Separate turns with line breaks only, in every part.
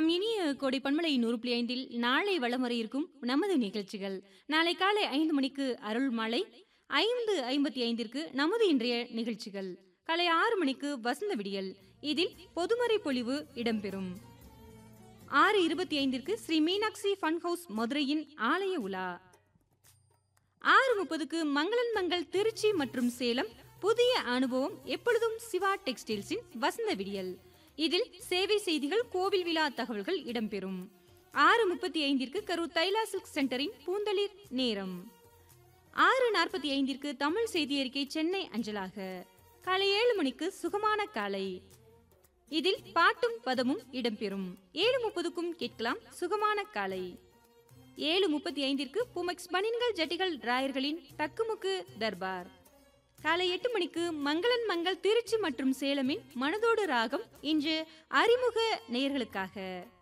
நம் இனிய கோடை பண்பலை நூறு புள்ளி ஐந்தில் நாளை வலம் வர இருக்கும் நமது நிகழ்ச்சிகள் நாளை காலை ஐந்து மணிக்கு அருள் மாலை ஐந்து ஐம்பத்தி ஐந்திற்கு நமது இன்றைய நிகழ்ச்சிகள் காலை ஆறு மணிக்கு வசந்த விடியல் இதில் பொதுமறை பொழிவு இடம்பெறும் ஆறு இருபத்தி ஐந்திற்கு ஸ்ரீ மீனாட்சி ஃபன் ஹவுஸ் மதுரையின் ஆலய உலா ஆறு முப்பதுக்கு மங்களன் மங்கள் திருச்சி மற்றும் சேலம் புதிய அனுபவம் எப்பொழுதும் சிவா டெக்ஸ்டைல்ஸின் வசந்த விடியல் இதில் சேவை செய்திகள் கோவில் விழா தகவல்கள் இடம்பெறும் ஆறு முப்பத்தி ஐந்திற்கு கரூர் தைலா சில்க் சென்டரின் பூந்தளிர் நேரம் ஆறு நாற்பத்தி ஐந்திற்கு தமிழ் செய்தி அறிக்கை சென்னை அஞ்சலாக காலை ஏழு மணிக்கு சுகமான காலை இதில் பாட்டும் பதமும் இடம்பெறும் ஏழு முப்பதுக்கும் கேட்கலாம் சுகமான காலை ஏழு முப்பத்தி ஐந்திற்கு புமெக்ஸ் பனின்கள் ஜட்டிகள் ராயர்களின் தக்குமுக்கு தர்பார் காலை எட்டு மணிக்கு மங்களன் மங்கள் திருச்சி மற்றும் சேலமின் மனதோடு ராகம் இன்று அறிமுக நேயர்களுக்காக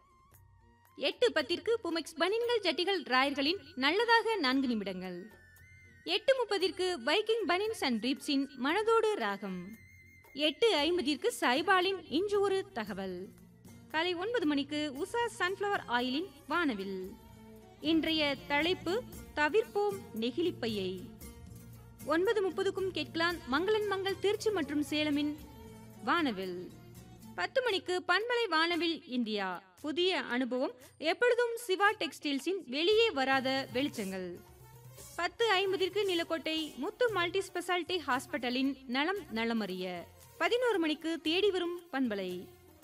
எட்டு பத்திற்கு புமெக்ஸ் பனின்கள் ஜட்டிகள் ராயர்களின் நல்லதாக நான்கு நிமிடங்கள் எட்டு முப்பதிற்கு பைக்கிங் பனின்ஸ் அண்ட் ரீப்ஸின் மனதோடு ராகம் எட்டு ஐம்பதிற்கு சைபாலின் இன்று ஒரு தகவல் காலை ஒன்பது மணிக்கு உஷா சன்ஃப்ளவர் ஆயிலின் வானவில் இன்றைய தலைப்பு தவிர்ப்போம் நெகிழிப்பையை ஒன்பது முப்பதுக்கும் கேட்கலாம் மங்களன் மங்கள் திருச்சி மற்றும் சேலமின் வானவில் பத்து மணிக்கு பண்பலை வானவில் இந்தியா புதிய அனுபவம் எப்பொழுதும் சிவா டெக்ஸ்டைல்ஸின் வெளியே வராத வெளிச்சங்கள் பத்து ஐம்பதிற்கு நிலக்கோட்டை முத்து மல்டி ஸ்பெஷாலிட்டி ஹாஸ்பிட்டலின் நலம் நலமறிய பதினோரு மணிக்கு தேடி வரும் பண்பலை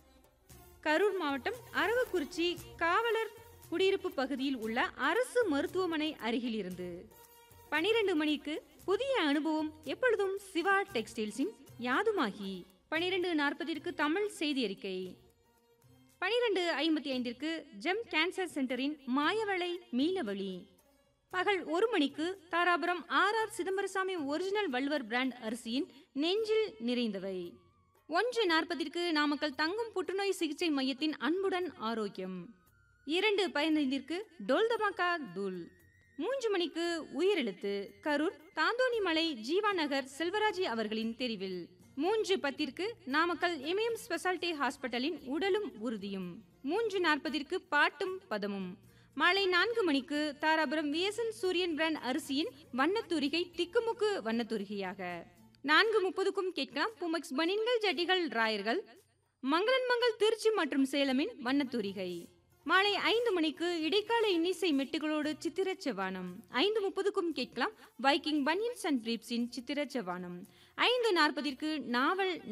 கரூர் மாவட்டம் அரவக்குறிச்சி காவலர் குடியிருப்பு பகுதியில் உள்ள அரசு மருத்துவமனை அருகில் இருந்து பனிரெண்டு மணிக்கு புதிய அனுபவம் எப்பொழுதும் சிவா டெக்ஸ்டைல்ஸின் யாதுமாகி பனிரெண்டு நாற்பதிற்கு தமிழ் செய்தி அறிக்கை பனிரெண்டு ஐம்பத்தி ஐந்திற்கு ஜெம் கேன்சர் சென்டரின் மாயவளை மீளவழி பகல் ஒரு மணிக்கு Dharapuram R R Chidambarasamy original Valluvar brand அரிசியின் நெஞ்சில் நிறைந்தவை ஒன்று நாற்பதிற்கு நாமக்கல் தங்கும் புற்றுநோய் சிகிச்சை மையத்தின் அன்புடன் ஆரோக்கியம் இரண்டு பதினைந்திற்கு டோல் தமாக்கா தூள் மூன்று மணிக்கு உயிரெழுத்து கரூர் தாந்தோணிமலை ஜீவா நகர் செல்வராஜி அவர்களின் தெரிவில் மூன்று பத்திற்கு நாமக்கல் இமயம் ஸ்பெஷாலிட்டி ஹாஸ்பிட்டலின் உடலும் உறுதியும் மூன்று நாற்பதிற்கு பாட்டும் பதமும் மாலை நான்கு மணிக்கு தாராபுரம் விஎஸ்என் சூரியன் பிராண்ட் அரிசியின் வண்ணத்தூரிகை திக்குமுக்கு வண்ணத்தூரிகையாக நான்கு முப்பதுக்கும் கேட்கலாம் புமெக்ஸ் பனின்கள் ஜட்டிகள் ராயர்கள் மங்களன் மங்கள் திருச்சி மற்றும் சேலமின் வண்ணத்தூரிகை மாலை ஐந்து மணிக்கு இடைக்கால இன்னிசை மெட்டுகளோடு சித்திர செவ்வானம் ஐந்து முப்பதுக்கும் கேட்கலாம் வைக்கிங் பனியன்ஸ் அண்ட் பிரீப்ஸின் சித்திர செவ்வானம் ஐந்து நாற்பதிற்கு நாவல்